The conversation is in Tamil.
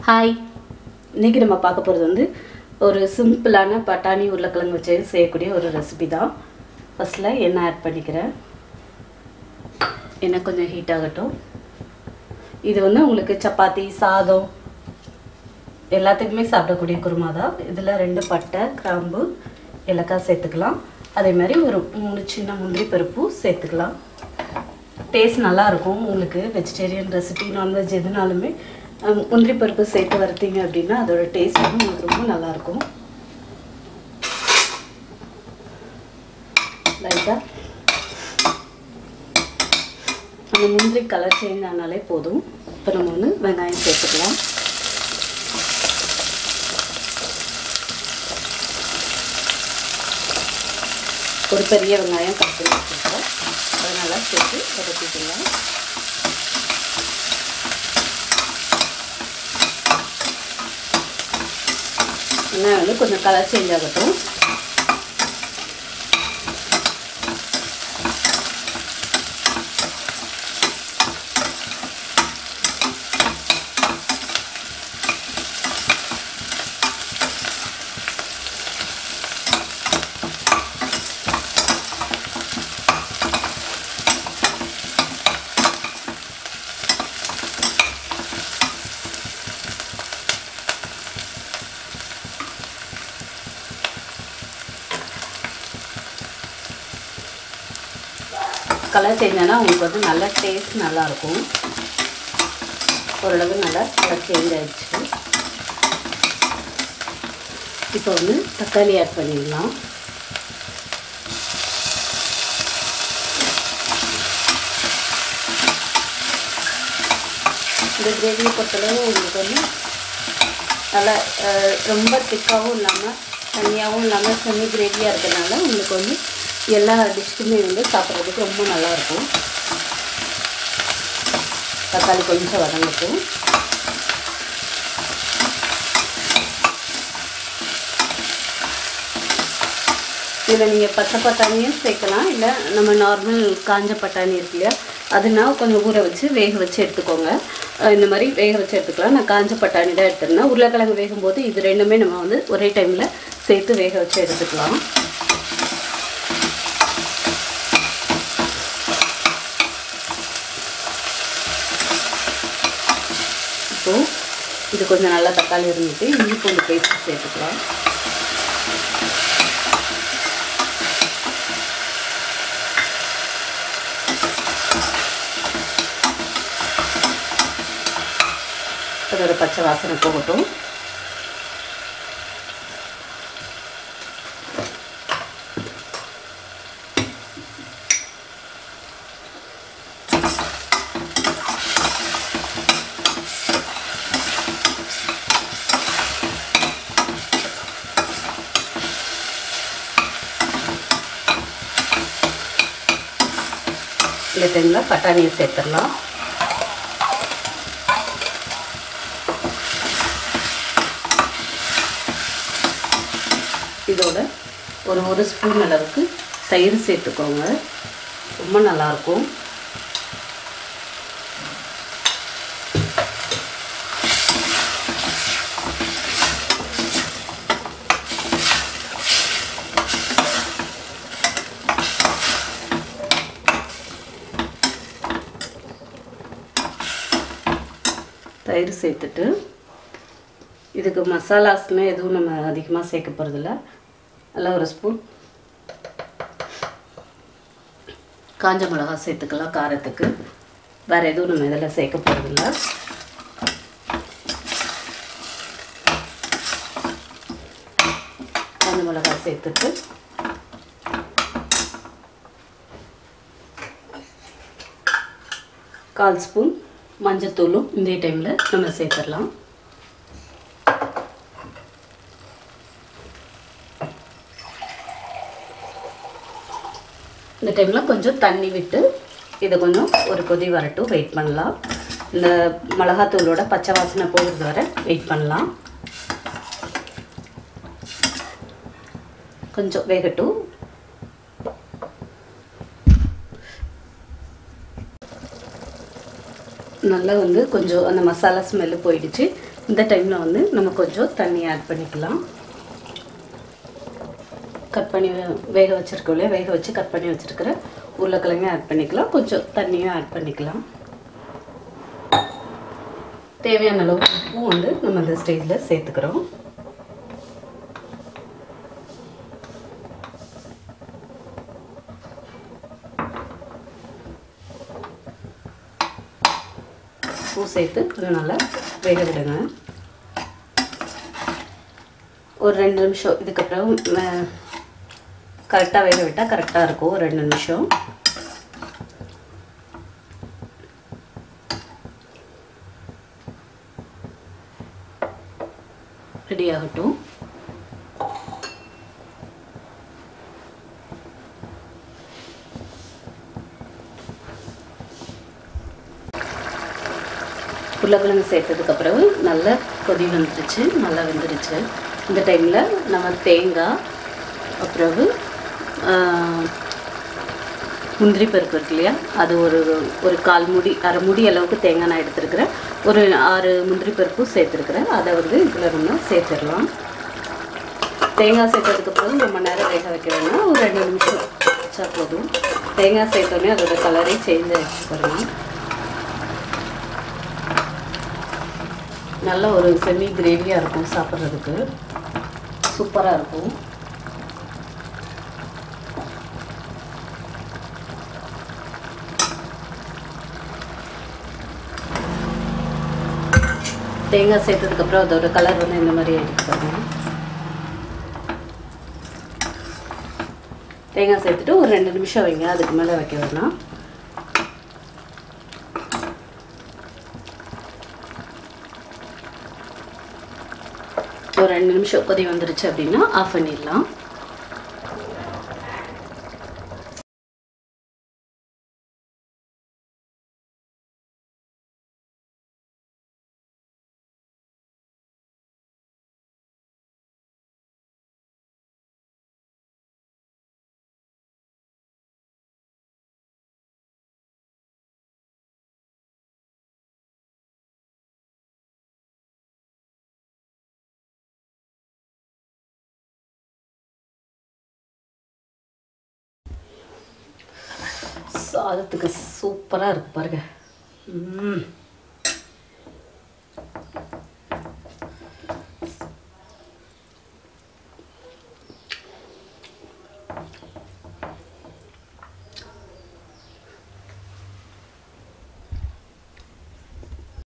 ஹாய் இன்றைக்கி நம்ம பார்க்க போகிறது வந்து ஒரு சிம்பிளான பட்டாணி உருளைக்கிழங்கு வச்சு செய்யக்கூடிய ஒரு ரெசிபி தான் ஃபஸ்ட்டில் எண்ணெய் ஆட் பண்ணிக்கிறேன் எண்ணெய் கொஞ்சம் ஹீட் ஆகட்டும் இது வந்து உங்களுக்கு சப்பாத்தி சாதம் எல்லாத்துக்குமே சாப்பிடக்கூடிய குருமா தான் இதில் ரெண்டு பட்டை கிராம்பு ஏலக்காய் சேர்த்துக்கலாம் அதே மாதிரி ஒரு மூணு சின்ன முந்திரி பருப்பும் சேர்த்துக்கலாம் டேஸ்ட் நல்லாயிருக்கும் உங்களுக்கு வெஜிடேரியன் ரெசிபி நான்வெஜ் எதுனாலுமே அஹ், முந்திரி பருப்பு சேர்த்து வறுத்தீங்க அப்படின்னா அதோட டேஸ்ட் வந்து உங்களுக்கு ரொம்ப நல்லாயிருக்கும் லைட்டாக அந்த முந்திரி கலர் சேஞ்ச் ஆனாலே போதும் இப்போ நம்ம வந்து வெங்காயம் சேர்த்துக்கலாம் ஒரு பெரிய வெங்காயம் கட் பண்ணி வச்சுருக்கோம் அதை நல்லா சேர்த்து வதக்கிக்கலாம் வெங்காயம் வந்து கொஞ்சம் கலர் சேஞ்ச் ஆகட்டும் கலர் சேஞ்ச் ஆனால் உங்களுக்கு வந்து நல்ல டேஸ்ட் நல்லாயிருக்கும் ஓரளவு நல்லா கலர் சேஞ்ச் ஆயிடுச்சு இப்போ வந்து தக்காளி ஆட் பண்ணிடலாம் இந்த கிரேவியை பொறுத்தளவு உங்களுக்கு வந்து நல்லா அஹ், ரொம்ப திக்காகவும் இல்லாமல் தனியாகவும் இல்லாமல் செமி கிரேவியாக இருக்கிறதுனால உங்களுக்கு வந்து எல்லா டிஷ்ஷுமே வந்து சாப்பிட்றதுக்கு ரொம்ப நல்லாயிருக்கும் தக்காளி கொஞ்சம் வதங்கட்டும் இதில் நீங்கள் பச்சை பட்டாணியும் சேர்க்கலாம் இல்லை நம்ம நார்மல் காஞ்ச பட்டாணி இருக்கு இல்லையா அதுனா கொஞ்சம் ஊற வச்சு வேக வச்சு எடுத்துக்கோங்க அஹ் இந்த மாதிரி வேக வச்சு எடுத்துக்கலாம் நான் காஞ்ச பட்டாணி தான் எடுத்துருந்தேன் உருளைக்கிழங்கு வேகும்போது இது ரெண்டுமே நம்ம வந்து ஒரே டைமில் சேர்த்து வேக வச்சு எடுத்துக்கலாம் இப்போது இது கொஞ்சம் நல்லா தக்காளி இருந்துட்டு இஞ்சி பூண்டு பேஸ்ட் சேர்த்துக்கலாம் அதோட பச்சை வாசனை போகட்டும் இந்த டைமில் பட்டாணியை சேர்த்துடலாம் இதோட ஒரு ஒரு ஸ்பூன் அளவுக்கு தயிர் சேர்த்துக்கோங்க ரொம்ப நல்லாயிருக்கும் தயிர் சேர்த்துட்டு இதுக்கு மசாலாஸ்மே எதுவும் நம்ம அதிகமாக சேர்க்க போகிறதில்ல நல்லா ஒரு ஸ்பூன் காஞ்ச மிளகா சேர்த்துக்கலாம் காரத்துக்கு வேறு எதுவும் நம்ம இதில் சேர்க்க போகிறதில்ல காஞ்ச மிளகா சேர்த்துட்டு கால் ஸ்பூன் மஞ்சத்தூளும் இந்த டைமில் நம்ம சேர்த்துடலாம் இந்த டைமில் கொஞ்சம் தண்ணி விட்டு இதை கொஞ்சம் ஒரு கொதி வரட்டும் வெயிட் பண்ணலாம் இந்த மிளகாத்தூளோட பச்சை வாசனை போகிறது வரை வெயிட் பண்ணலாம் கொஞ்சம் வேகட்டும் நல்லா வந்து கொஞ்சம் அந்த மசாலா ஸ்மெல்லு போயிடுச்சு இந்த டைமில் வந்து நம்ம கொஞ்சம் தண்ணி ஆட் பண்ணிக்கலாம் கட் பண்ணி வேக வச்சுருக்கோம் இல்லையா வேக வச்சு கட் பண்ணி வச்சுருக்கிற உருளைக்கிழங்கு ஆட் பண்ணிக்கலாம் கொஞ்சம் தண்ணியும் ஆட் பண்ணிக்கலாம் தேவையான அளவு உப்பும் வந்து நம்ம இந்த ஸ்டேஜில் சேர்த்துக்கிறோம் பூ சேர்த்து கொஞ்சம் நல்லா வேக விடுங்க ஒரு ரெண்டு நிமிஷம் இதுக்கப்புறம் கரெக்டாக வேக விட்டால் கரெக்டாக இருக்கும் ஒரு ரெண்டு நிமிஷம் ரெடி ஆகட்டும் உருளைக்கிழங்கு சேர்த்ததுக்கப்புறம் நல்லா கொதி வந்துருச்சு நல்லா வெந்துருச்சு இந்த டைமில் நம்ம தேங்காய் அப்புறம் முந்திரி பருப்பு இருக்கு இல்லையா அது ஒரு ஒரு கால் முடி அரை முடி அளவுக்கு தேங்காய் நான் எடுத்துருக்கிறேன் ஒரு ஆறு முந்திரி பருப்பும் சேர்த்துருக்குறேன் அதை வந்து இதில் நம்ம சேர்த்துடலாம் தேங்காய் சேர்த்ததுக்கப்புறம் ரொம்ப நேரம் வேக வைக்க வேணாம் ஒரு ரெண்டு நிமிஷம் வச்சா போதும் தேங்காய் சேர்த்தோன்னே அதோட கலரே சேஞ்ச் ஆகிடுச்சு பாருங்கள் நல்ல ஒரு செமி கிரேவியாக இருக்கும் சாப்பிட்றதுக்கு சூப்பராக இருக்கும் தேங்காய் சேர்த்ததுக்கப்புறம் அதோட கலர் வந்து இந்த மாதிரி ஆகிடுச்சு பாருங்க தேங்காய் சேர்த்துட்டு ஒரு ரெண்டு நிமிஷம் வைங்க அதுக்கு மேலே வைக்க வேணாம் ஒரு ரெண்டு நிமிஷம் கொதி வந்துருச்சு அப்படின்னா ஆஃப் பண்ணிடலாம் சாதத்துக்கு சூப்பராக இருக்கு பாருங்க ம்.